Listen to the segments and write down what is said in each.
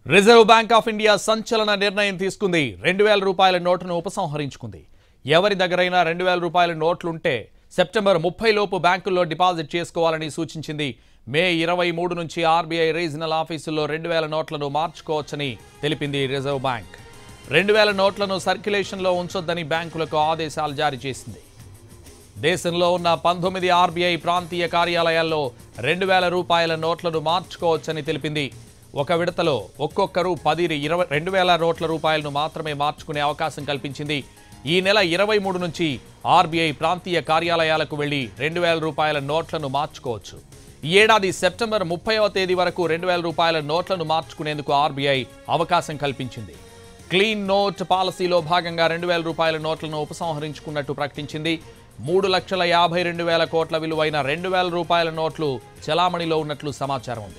reserve bank of India సంచలన నిర్ణయం తీసుకుంది రెండు వేల రూపాయల నోటును ఉపసంహరించుకుంది ఎవరి దగ్గరైనా రెండు వేల రూపాయల నోట్లుంటే సెప్టెంబర్ ముప్పై లోపు బ్యాంకుల్లో డిపాజిట్ చేసుకోవాలని సూచించింది మే ఇరవై మూడు నుంచి ఆర్బీఐ రీజనల్ ఆఫీసుల్లో రెండు వేల నోట్లను మార్చుకోవచ్చని తెలిపింది రిజర్వ్ బ్యాంక్ రెండు వేల నోట్లను సర్క్యులేషన్లో ఉంచొద్దని బ్యాంకులకు ఆదేశాలు జారీ చేసింది దేశంలో ఉన్న పంతొమ్మిది ఆర్బీఐ ప్రాంతీయ కార్యాలయాల్లో రెండు వేల రూపాయల నోట్లను మార్చుకోవచ్చని తెలిపింది ఒక విడతలో ఒక్కొక్కరు పది ఇరవై రెండు వేల నోట్ల రూపాయలను మాత్రమే మార్చుకునే అవకాశం కల్పించింది ఈ నెల ఇరవై మూడు నుంచి ఆర్బీఐ ప్రాంతీయ కార్యాలయాలకు వెళ్లి రెండు వేల రూపాయల నోట్లను మార్చుకోవచ్చు ఈ ఏడాది సెప్టెంబర్ ముప్పైవ తేదీ వరకు రెండు వేల రూపాయల నోట్లను మార్చుకునేందుకు ఆర్బీఐ అవకాశం కల్పించింది క్లీన్ నోట్ పాలసీలో భాగంగా రెండు వేల రూపాయల నోట్లను ఉపసంహరించుకున్నట్టు ప్రకటించింది మూడు లక్షల యాభై రెండు వేల కోట్ల విలువైన రెండు వేల రూపాయల నోట్లు చెలామణిలో ఉన్నట్లు సమాచారం ఉంది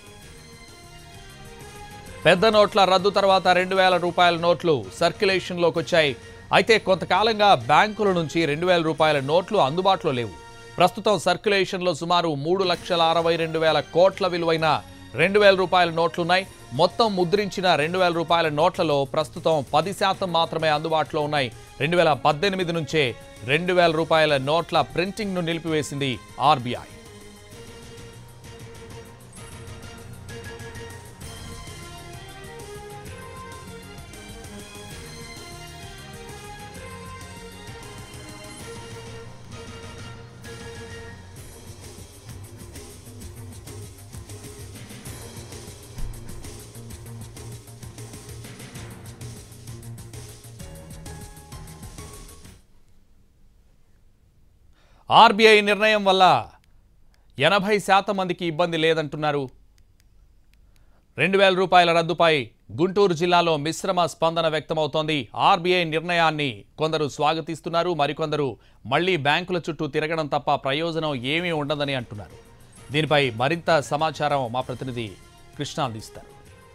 పెద్ద నోట్ల రద్దు తర్వాత రెండు వేల రూపాయల నోట్లు సర్క్యులేషన్లోకి వచ్చాయి అయితే కొంతకాలంగా బ్యాంకుల నుంచి రెండు వేల రూపాయల నోట్లు అందుబాటులో లేవు ప్రస్తుతం సర్క్యులేషన్లో సుమారు మూడు లక్షల అరవై రెండు వేల కోట్ల విలువైన రెండు వేల రూపాయల నోట్లున్నాయి మొత్తం ముద్రించిన రెండు వేల రూపాయల నోట్లలో ప్రస్తుతం పది శాతం మాత్రమే అందుబాటులో ఉన్నాయి రెండు వేల పద్దెనిమిది నుంచే రెండు వేల రూపాయల నోట్ల ప్రింటింగ్ను నిలిపివేసింది ఆర్బీఐ ఆర్బీఐ నిర్ణయం వల్ల ఎనభై శాతం మందికి ఇబ్బంది లేదంటున్నారు రెండు వేల రూపాయల రద్దుపై గుంటూరు జిల్లాలో మిశ్రమ స్పందన వ్యక్తమవుతోంది ఆర్బీఐ నిర్ణయాన్ని కొందరు స్వాగతిస్తున్నారు మరికొందరు మళ్లీ బ్యాంకుల చుట్టూ తిరగడం తప్ప ప్రయోజనం ఏమీ ఉండదని అంటున్నారు దీనిపై మరింత సమాచారం మా ప్రతినిధి కృష్ణ అందిస్తారు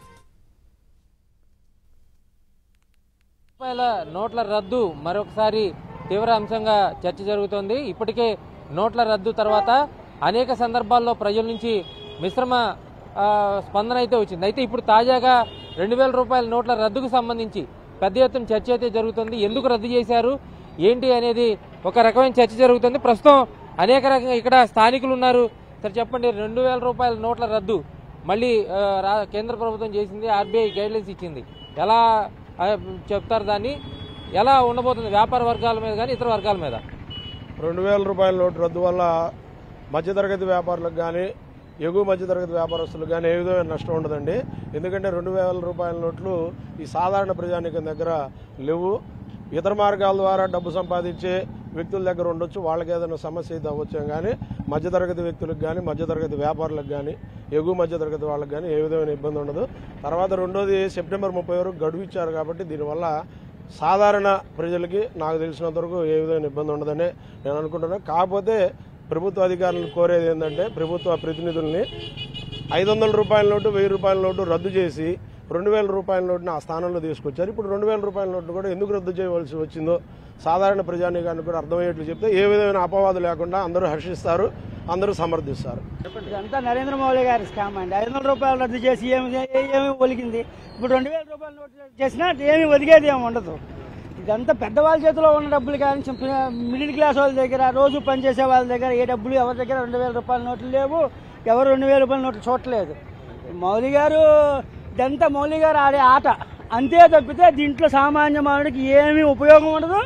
రూపాయల నోట్ల రద్దు మరొకసారి తీవ్ర అంశంగా చర్చ జరుగుతోంది ఇప్పటికే నోట్ల రద్దు తర్వాత అనేక సందర్భాల్లో ప్రజల నుంచి మిశ్రమ ఆ, స్పందన అయితే వచ్చింది అయితే ఇప్పుడు తాజాగా రెండు వేల రూపాయల నోట్ల రద్దుకు సంబంధించి పెద్ద ఎత్తున చర్చ అయితే జరుగుతుంది ఎందుకు రద్దు చేశారు ఏంటి అనేది ఒక రకమైన చర్చ జరుగుతుంది ప్రస్తుతం అనేక రకంగా ఇక్కడ స్థానికులు ఉన్నారు సరే చెప్పండి రెండు వేల రూపాయల నోట్ల రద్దు మళ్ళీ ఆ, రా- కేంద్ర ప్రభుత్వం చేసింది ఆర్బీఐ గైడ్లైన్స్ ఇచ్చింది ఎలా ఆ, చెప్తారు దాన్ని ఎలా ఉండబోతుంది వ్యాపార వర్గాల మీద కానీ ఇతర వర్గాల మీద రెండు వేల రూపాయల నోటు రద్దు వల్ల మధ్యతరగతి వ్యాపారులకు కానీ ఎగువ మధ్యతరగతి వ్యాపారస్తులకు కానీ ఏ విధమైన నష్టం ఉండదండి ఎందుకంటే రెండు వేల రూపాయల నోట్లు ఈ సాధారణ ప్రజానికం దగ్గర లేవు ఇతర మార్గాల ద్వారా డబ్బు సంపాదించే వ్యక్తుల దగ్గర ఉండొచ్చు వాళ్ళకి ఏదైనా సమస్య అయితే అవ్వచ్చు కానీ మధ్యతరగతి వ్యక్తులకు కానీ మధ్యతరగతి వ్యాపారులకు కానీ ఎగువ మధ్యతరగతి వాళ్ళకి కానీ ఏ విధమైన ఇబ్బంది ఉండదు తర్వాత రెండోది సెప్టెంబర్ ముప్పై వరకు గడువు ఇచ్చారు కాబట్టి దీనివల్ల సాధారణ ప్రజలకి నాకు తెలిసినంత వరకు ఏ విధమైన ఇబ్బంది ఉండదని నేను అనుకుంటున్నాను కాకపోతే ప్రభుత్వ అధికారులను కోరేది ఏంటంటే ప్రభుత్వ ప్రతినిధుల్ని ఐదు వందల రూపాయల నోటు వెయ్యి రూపాయల నోటు రద్దు చేసి రెండు వేల రూపాయల నోటుని ఆ స్థానంలో తీసుకొచ్చారు ఇప్పుడు రెండు వేల రూపాయల నోటును కూడా ఎందుకు రద్దు చేయవలసి వచ్చిందో సాధారణ ప్రజానీకానికి కూడా అర్థమయ్యేట్లు చెప్తే ఏ విధమైన అపవాదు లేకుండా అందరూ హర్షిస్తారు అందరూ సమర్థిస్తారు ఇదంతా నరేంద్ర మోడీ గారి స్కామ్ అండి ఐదు వందల రూపాయలు రద్దు చేసి ఏమి ఏమి ఒలిగింది ఇప్పుడు రెండు వేల రూపాయలు నోటు చేసినా ఏమి ఒదిగేది ఏమి ఉండదు ఇదంతా పెద్దవాళ్ళ చేతిలో ఉన్న డబ్బులు కానీ చిన్న మిడిల్ క్లాస్ వాళ్ళ దగ్గర రోజు పనిచేసే వాళ్ళ దగ్గర ఏ డబ్బులు ఎవరి దగ్గర రెండు వేల రూపాయల నోట్లు లేవు ఎవరు రెండు వేల రూపాయల నోట్లు చూడలేదు మౌలి గారు ఇదంతా మౌలి గారు ఆడే ఆట అంతే తప్పితే దీంట్లో సామాన్య మానవుడికి ఏమీ ఉపయోగం ఉండదు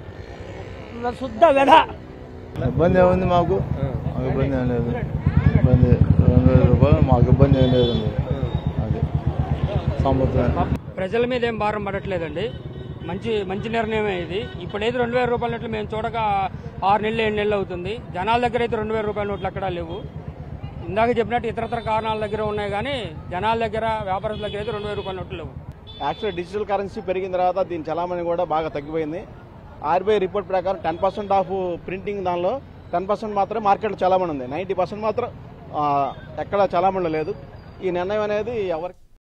శుద్ధ వ్యధ ఇబ్బంది ఏముంది మాకు మాకు ఇబ్బంది ఏం లేదు ఇబ్బంది రెండు వేల రూపాయలు మాకు ఇబ్బంది ఏం లేదండి అది సంవత్సరం ప్రజల మీద ఏం భారం పడట్లేదండి మంచి మంచి నిర్ణయమే ఇది ఇప్పుడైతే రెండు వేల రూపాయల నోట్లు మేము చూడక ఆరు నెలలు ఏడు నెలలు అవుతుంది జనాల దగ్గర అయితే రెండు వేల రూపాయల నోట్లు ఎక్కడా లేవు ఇందాక చెప్పినట్టు ఇతరతర కారణాల దగ్గర ఉన్నాయి కానీ జనాల దగ్గర వ్యాపారస్తుల దగ్గర అయితే రెండు వేల రూపాయల నోట్లు లేవు యాక్చువల్ డిజిటల్ కరెన్సీ పెరిగిన తర్వాత దీని చలామణి కూడా బాగా తగ్గిపోయింది ఆర్బీఐ రిపోర్ట్ ప్రకారం టెన్ పర్సెంట్ ఆఫ్ ప్రింటింగ్ దానిలో టెన్ పర్సెంట్ మాత్రమే మార్కెట్లో చలామణి ఉంది నైంటీ పర్సెంట్ మాత్రం ఆ, ఎక్కడ చలామణి లేదు ఈ నిర్ణయం అనేది ఎవరికి